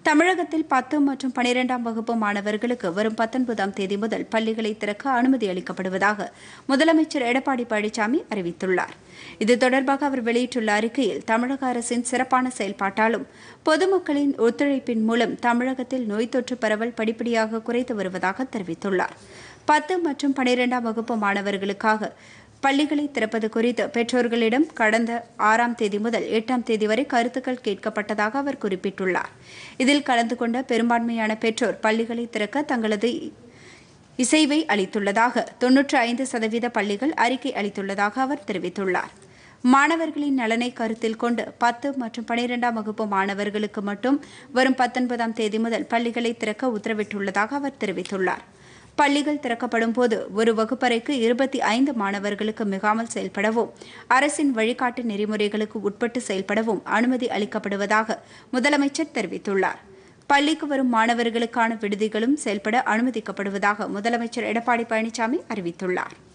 தமிழகத்தில் பத்து மற்றும் பனிரெண்டாம் வகுப்பு மாணவர்களுக்கு வரும் பத்தொன்பதாம் தேதி முதல் பள்ளிகளை திறக்க அனுமதி அளிக்கப்படுவதாக முதலமைச்சர் எடப்பாடி பழனிசாமி அறிவித்துள்ளார் இது தொடர்பாக அவர் வெளியிட்டுள்ள அறிக்கையில் தமிழக அரசின் சிறப்பான செயல்பாட்டாலும் பொதுமக்களின் ஒத்துழைப்பின் மூலம் தமிழகத்தில் நோய் தொற்று பரவல் படிப்படியாக குறைத்து வருவதாக தெரிவித்துள்ளார் பத்து மற்றும் பனிரெண்டாம் வகுப்பு மாணவர்களுக்காக பள்ளிகளை திறப்பது குறித்து பெற்றோர்களிடம் கடந்த ஆறாம் தேதி முதல் எட்டாம் தேதி வரை கருத்துக்கள் கேட்கப்பட்டதாக அவர் குறிப்பிட்டுள்ளார் இதில் கலந்து கொண்ட பெரும்பான்மையான பெற்றோர் பள்ளிகளை திறக்க தங்களது இசைவை அளித்துள்ளதாக தொன்னூற்று ஐந்து சதவீத பள்ளிகள் அறிக்கை அளித்துள்ளதாக அவர் தெரிவித்துள்ளார் மாணவர்களின் நலனை கருத்தில் கொண்டு பத்து மற்றும் பனிரெண்டாம் வகுப்பு மாணவர்களுக்கு மட்டும் வரும் பத்தொன்பதாம் தேதி முதல் பள்ளிகளை திறக்க உத்தரவிட்டுள்ளதாக அவர் தெரிவித்துள்ளார் பள்ளிகள் திறக்கப்படும் போது ஒரு வகுப்பறைக்கு இருபத்தி ஐந்து மாணவர்களுக்கு மிகாமல் செயல்படவும் அரசின் வழிகாட்டு நெறிமுறைகளுக்கு உட்பட்டு செயல்படவும் அனுமதி அளிக்கப்படுவதாக முதலமைச்சர் தெரிவித்துள்ளார் பள்ளிக்கு வரும் மாணவர்களுக்கான விடுதிகளும் செயல்பட அனுமதிக்கப்படுவதாக முதலமைச்சர் எடப்பாடி பழனிசாமி அறிவித்துள்ளார்